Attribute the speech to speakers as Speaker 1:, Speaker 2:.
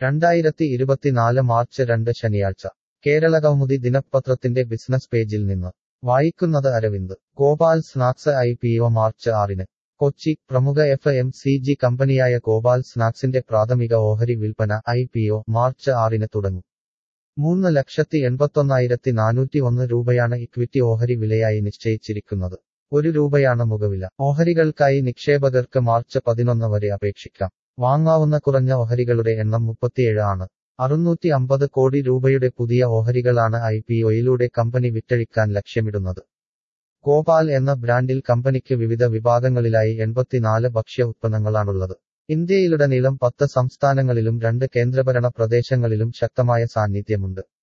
Speaker 1: രണ്ടായിരത്തി ഇരുപത്തിനാല് മാർച്ച് രണ്ട് ശനിയാഴ്ച കേരള കൗമുദി ദിനപത്രത്തിന്റെ ബിസിനസ് പേജിൽ നിന്ന് വായിക്കുന്നത് Aravind Gopal snacks I P O March ആറിന് കൊച്ചി പ്രമുഖ എഫ് എം സി ജി കമ്പനിയായ ഗോപാൽ സ്നാക്സിന്റെ പ്രാഥമിക ഓഹരി വിൽപ്പന ഐ പി ഒ മാർച്ച് ആറിന് തുടങ്ങും മൂന്ന് ലക്ഷത്തി എൺപത്തൊന്നായിരത്തി നാനൂറ്റി ഒന്ന് രൂപയാണ് ഇക്വിറ്റി ഓഹരി വിലയായി നിശ്ചയിച്ചിരിക്കുന്നത് ഒരു രൂപയാണ് മുഖവില ഓഹരികൾക്കായി നിക്ഷേപകർക്ക് മാർച്ച് പതിനൊന്ന് വരെ അപേക്ഷിക്കാം വാങ്ങാവുന്ന കുറഞ്ഞ ഓഹരികളുടെ എണ്ണം മുപ്പത്തിയേഴ് ആണ് അറുന്നൂറ്റി അമ്പത് കോടി രൂപയുടെ പുതിയ ഓഹരികളാണ് ഐ പി ഒയിലൂടെ കമ്പനി വിറ്റഴിക്കാൻ ലക്ഷ്യമിടുന്നത് ഗോപാൽ എന്ന ബ്രാൻഡിൽ കമ്പനിക്ക് വിവിധ വിഭാഗങ്ങളിലായി എൺപത്തിനാല് ഭക്ഷ്യ ഉത്പന്നങ്ങളാണുള്ളത് ഇന്ത്യയിലുടനീളം പത്ത് സംസ്ഥാനങ്ങളിലും രണ്ട് കേന്ദ്രഭരണ പ്രദേശങ്ങളിലും ശക്തമായ സാന്നിധ്യമുണ്ട്